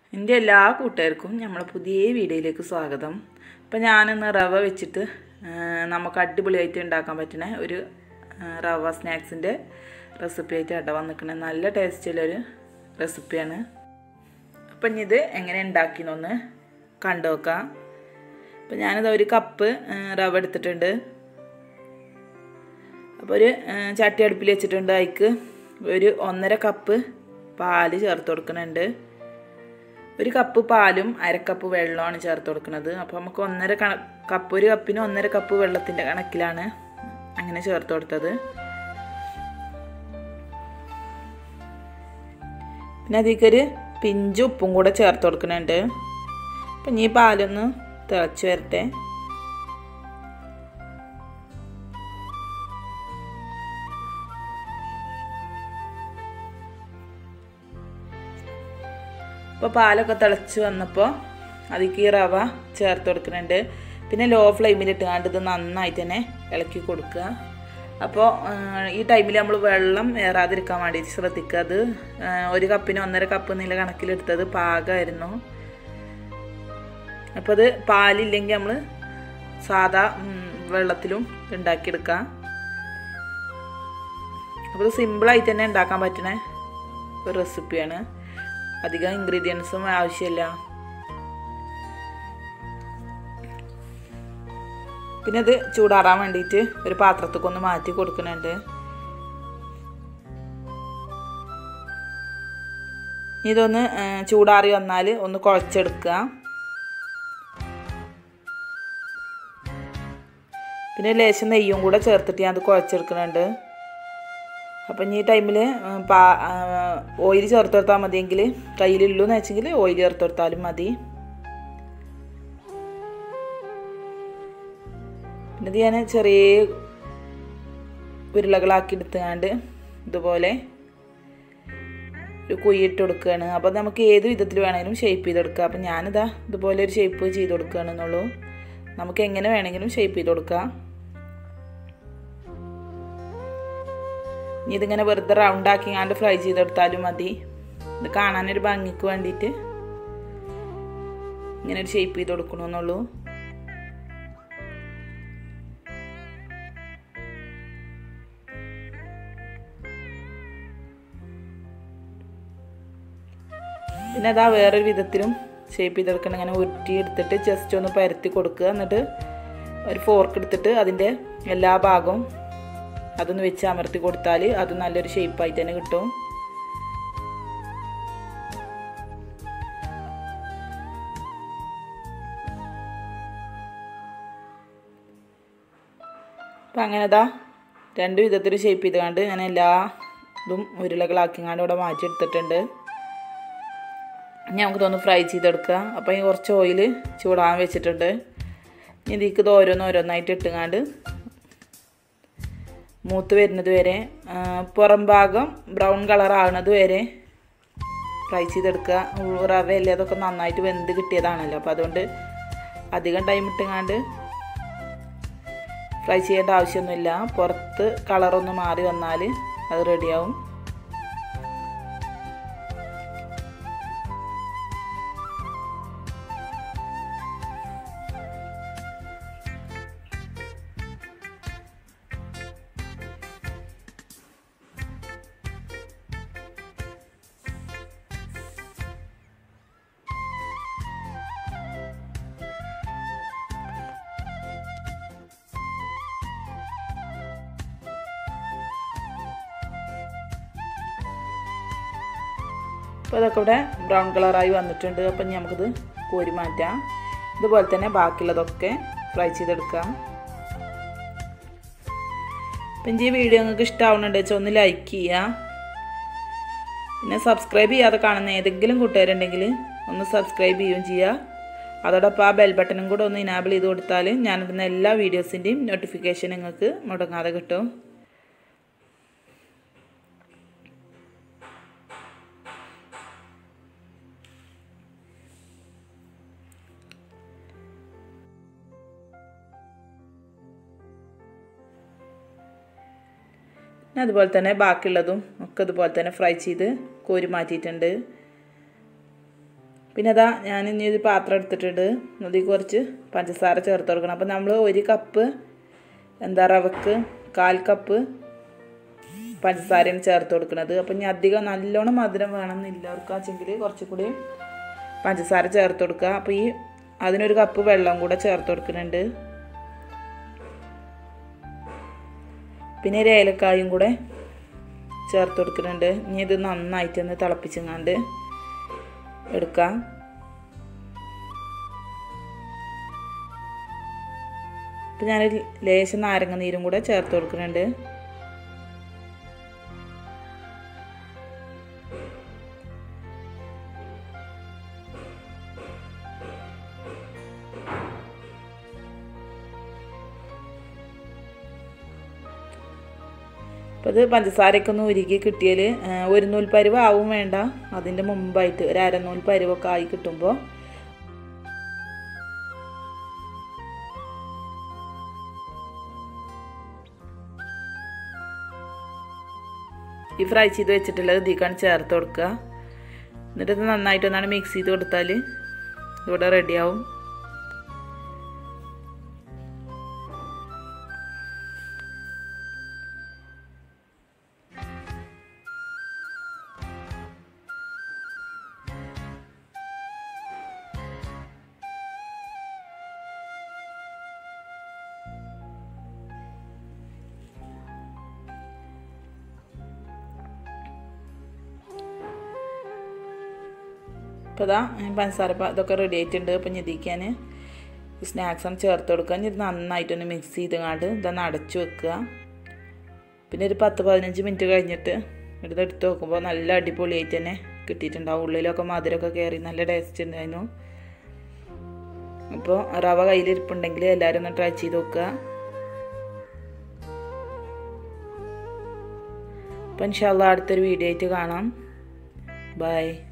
എൻ്റെ എല്ലാ കൂട്ടുകാർക്കും നമ്മളെ പുതിയ വീഡിയോയിലേക്ക് സ്വാഗതം അപ്പം ഞാനിന്ന് റവ വെച്ചിട്ട് ആ, നമുക്ക് അടിപൊളിയായിട്ട് ഉണ്ടാക്കാൻ പറ്റുന്ന ഒരു ആ, റവ സ്നാക്സിൻ്റെ റെസിപ്പി ആയിട്ട് കേട്ടോ വന്നിരിക്കുന്നത് നല്ല ടേസ്റ്റുള്ളൊരു റെസിപ്പിയാണ് അപ്പം ഇനി ഇത് എങ്ങനെ ഉണ്ടാക്കിയെന്നൊന്ന് കണ്ടു നോക്കാം അപ്പം ഞാനിത് ഒരു കപ്പ് ആ, റവ എടുത്തിട്ടുണ്ട് അപ്പോൾ ഒരു ആ, ചട്ടി അടുപ്പിൽ വെച്ചിട്ടുണ്ട് അതിക്ക് ഒരു ഒന്നര കപ്പ് പാല് ചേർത്ത് കൊടുക്കുന്നുണ്ട് ഒരു കപ്പ് പാലും അരക്കപ്പ് വെള്ളമാണ് ചേർത്ത് കൊടുക്കുന്നത് അപ്പോൾ നമുക്ക് ഒന്നര കണ കപ്പ് ഒരു കപ്പിന് ഒന്നര കപ്പ് വെള്ളത്തിൻ്റെ കണക്കിലാണ് അങ്ങനെ ചേർത്ത് കൊടുത്തത് പിന്നെ അതിലേക്കൊരു പിഞ്ച് ഉപ്പും കൂടെ ചേർത്ത് കൊടുക്കുന്നുണ്ട് അപ്പം ഈ പാലൊന്ന് തിളച്ച് വരട്ടെ ഇപ്പോൾ പാലൊക്കെ തിളച്ച് വന്നപ്പോൾ അതിലേക്ക് ഈ റവ ചേർത്ത് കൊടുക്കുന്നുണ്ട് പിന്നെ ലോ ഫ്ലെയിമിലിട്ടുകൊണ്ട് ഇത് നന്നായിട്ട് തന്നെ ഇളക്കി കൊടുക്കുക അപ്പോൾ ഈ ടൈമിൽ നമ്മൾ വെള്ളം ഏറാതിരിക്കാൻ വേണ്ടിയിട്ട് ശ്രദ്ധിക്കുക അത് ആ, ഒരു കപ്പിന് ഒന്നര കപ്പ് എന്നുള്ള കണക്കിലെടുത്തത് പാകമായിരുന്നു അപ്പോൾ അത് പാലില്ലെങ്കിൽ നമ്മൾ സാധാ ഉം, വെള്ളത്തിലും ഉണ്ടാക്കിയെടുക്കാം അപ്പോൾ ഇത് സിമ്പിളായിട്ട് തന്നെ ഉണ്ടാക്കാൻ പറ്റുന്ന ഒരു റെസിപ്പിയാണ് അധികം ഇൻഗ്രീഡിയൻസും ആവശ്യമില്ല പിന്നെ ഇത് ചൂടാറാൻ വേണ്ടിയിട്ട് ഒരു പാത്രത്തേക്ക് ഒന്ന് മാറ്റി കൊടുക്കുന്നുണ്ട് ഇതൊന്ന് ആ, ചൂടാറി വന്നാൽ ഒന്ന് കുഴച്ചെടുക്കുക പിന്നെ ലേശം നെയ്യും കൂടെ ചേർത്തിട്ട് ഞാൻ അത് കുഴച്ചെടുക്കുന്നുണ്ട് അപ്പം ഈ ടൈമിൽ പാ ഓയിൽ ചേർത്ത് കൊടുത്താൽ മതിയെങ്കിൽ കയ്യിലുള്ളൂ എന്ന് വെച്ചെങ്കിൽ ഓയിൽ ചേർത്ത് കൊടുത്താലും മതി പിന്നെ ഇത് ഞാൻ ചെറിയ ഉരുളകളാക്കി എടുത്തുകൊണ്ട് ഇതുപോലെ ഒരു കുയ്യിട്ട് കൊടുക്കുകയാണ് അപ്പോൾ നമുക്ക് ഏത് വിധത്തിൽ വേണമെങ്കിലും ഷേപ്പ് ചെയ്തെടുക്കാം അപ്പം ഞാനിതാ ഇതുപോലെ ഒരു ഷേപ്പ് ചെയ്ത് കൊടുക്കുകയാണെന്നുള്ളൂ നമുക്ക് എങ്ങനെ വേണമെങ്കിലും ഷേപ്പ് ചെയ്ത് കൊടുക്കാം ഇനി ഇതിങ്ങനെ വെറുതെ റൗണ്ട് ആക്കിങ്ങാണ്ട് ഫ്രൈ ചെയ്തെടുത്താലും മതി ഇത് കാണാനൊരു ഭംഗിക്ക് വേണ്ടിയിട്ട് ഇങ്ങനെ ഒരു ഷേപ്പ് ചെയ്ത് കൊടുക്കണമെന്നുള്ളൂ പിന്നെ അതാ വേറൊരു വിധത്തിലും ഷേപ്പ് ചെയ്തെടുക്കണം ഇങ്ങനെ ഉരുട്ടി എടുത്തിട്ട് ജസ്റ്റ് ഒന്ന് പരത്തി കൊടുക്കുക എന്നിട്ട് ഒരു ഫോർക്ക് എടുത്തിട്ട് അതിൻ്റെ എല്ലാ ഭാഗവും അതൊന്ന് വെച്ച് അമർത്തി കൊടുത്താൽ അത് നല്ലൊരു ഷേപ്പായിട്ട് തന്നെ കിട്ടും അപ്പം അങ്ങനെ ഇതാ രണ്ട് വിധത്തിൽ ഷേപ്പ് ചെയ്തുകൊണ്ട് ഞാൻ എല്ലാ ഇതും ഉരുളകളാക്കിങ്ങാണ്ട് ഇവിടെ മാറ്റിയെടുത്തിട്ടുണ്ട് ഇനി നമുക്ക് ഇതൊന്ന് ഫ്രൈ ചെയ്തെടുക്കുക അപ്പോൾ ഈ കുറച്ച് ഓയിൽ ചൂടാൻ വെച്ചിട്ടുണ്ട് ഇനി ഇതിലേക്ക് ഇത് ഓരോന്ന് ഓരോന്നായിട്ട് ഇട്ടുങ്ങാണ്ട് മൂത്ത് വരുന്നത് വരെ ആ, പുറം ഭാഗം ബ്രൗൺ കളർ ആകുന്നത് വരെ ഫ്രൈ ചെയ്തെടുക്കുക ഉ- റവ അല്ലേ അതൊക്കെ നന്നായിട്ട് വെന്ത് കിട്ടിയതാണല്ലോ അപ്പോൾ അതുകൊണ്ട് അധികം ടൈം ഇട്ടുങ്ങാണ്ട് ഫ്രൈ ചെയ്യേണ്ട ആവശ്യമൊന്നുമില്ല പുറത്ത് കളറൊന്ന് മാറി വന്നാൽ അത് റെഡിയാവും അപ്പോൾ അതൊക്കെ ഇവിടെ ബ്രൗൺ കളറായി വന്നിട്ടുണ്ട് അപ്പം ഇനി നമുക്കിത് കോരി മാറ്റാം ഇതുപോലെ തന്നെ ബാക്കിയുള്ളതൊക്കെ ഫ്രൈ ചെയ്തെടുക്കാം അപ്പം ഈ വീഡിയോ നിങ്ങൾക്ക് ഇഷ്ടമാവുന്നുണ്ട് വെച്ചാൽ ഒന്ന് ലൈക്ക് ചെയ്യുക പിന്നെ സബ്സ്ക്രൈബ് ചെയ്യാതെ കാണുന്ന ഏതെങ്കിലും കൂട്ടുകാരുണ്ടെങ്കിൽ ഒന്ന് സബ്സ്ക്രൈബ് ചെയ്യുകയും ചെയ്യുക അതോടൊപ്പം ആ ബെൽ ബട്ടണും കൂടെ ഒന്ന് ഇനാബിൾ ചെയ്ത് കൊടുത്താൽ ഞാനിടുന്ന എല്ലാ വീഡിയോസിൻ്റെയും നോട്ടിഫിക്കേഷൻ നിങ്ങൾക്ക് മുടങ്ങാതെ കിട്ടും പിന്നെ അതുപോലെ തന്നെ ബാക്കിയുള്ളതും ഒക്കെ ഇതുപോലെ തന്നെ ഫ്രൈ ചെയ്ത് കോരി മാറ്റിയിട്ടുണ്ട് പിന്നെ അതാ ഞാൻ ഇനി ഒരു പാത്രം എടുത്തിട്ടുണ്ട് അതിൽ കുറച്ച് പഞ്ചസാര ചേർത്ത് കൊടുക്കണം അപ്പോൾ നമ്മൾ ഒരു കപ്പ് എന്താ റവക്ക് കാൽ കപ്പ് പഞ്ചസാരയാണ് ചേർത്ത് കൊടുക്കുന്നത് അപ്പം ഇനി അധികം നല്ലോണം മധുരം വേണമെന്നില്ല അവർക്കാച്ചെങ്കിൽ കുറച്ചും കൂടി പഞ്ചസാര ചേർത്ത് കൊടുക്കുക അപ്പോൾ ഈ അതിനൊരു കപ്പ് വെള്ളം കൂടെ ചേർത്ത് കൊടുക്കുന്നുണ്ട് പിന്നെ ഒരു ഏലക്കായും കൂടെ ചേർത്ത് കൊടുക്കുന്നുണ്ട് ഇനി ഇത് നന്നായിട്ടൊന്ന് തിളപ്പിച്ചങ്ങാണ്ട് എടുക്കാം ഇപ്പം ഞാൻ ലേശം നാരങ്ങ നീരും കൂടെ ചേർത്ത് കൊടുക്കുന്നുണ്ട് അപ്പോൾ ഇത് പഞ്ചസാരയൊക്കെ ഒന്ന് ഉരുകി കിട്ടിയാൽ ഒരു നൂൽ പരുവ് ആവും വേണ്ട അതിൻ്റെ മുമ്പായിട്ട് ഒരു അരനൂൽ പരുവൊക്കെ ആയി കിട്ടുമ്പോൾ ഈ ഫ്രൈ ചെയ്ത് വെച്ചിട്ടുള്ളത് ഇതിക്കാണ് ചേർത്ത് കൊടുക്കുക എന്നിട്ട് ഇത് നന്നായിട്ട് ഒന്നാണ് മിക്സ് ചെയ്ത് കൊടുത്താൽ ഇവിടെ റെഡിയാവും അപ്പോൾ ഇതാ പഞ്ചസാര ഇതൊക്കെ റെഡി ആയിട്ടുണ്ട് അപ്പം ഞെതിക്കാൻ സ്നാക്സ് ചേർത്ത് കൊടുക്കുക ഇത് നന്നായിട്ടൊന്ന് മിക്സ് ചെയ്തങ്ങാണ്ട് ഇതൊന്ന് അടച്ചു വെക്കുക പിന്നെ ഒരു പത്ത് പതിനഞ്ച് മിനിറ്റ് കഴിഞ്ഞിട്ട് എടുത്ത് എടുത്ത് നോക്കുമ്പോൾ നല്ല അടിപൊളിയായിട്ട് തന്നെ കിട്ടിയിട്ടുണ്ടാവും ഉള്ളിലൊക്കെ മധുരമൊക്കെ കയറി നല്ല ടേസ്റ്റ് ഉണ്ടായിരുന്നു അപ്പോൾ റവ കയ്യിലിരിപ്പുണ്ടെങ്കിൽ എല്ലാവരും ഒന്ന് ട്രൈ ചെയ്ത് നോക്കുക അപ്പം ഇൻഷാല്ല അടുത്തൊരു വീഡിയോ ആയിട്ട് കാണാം ബൈ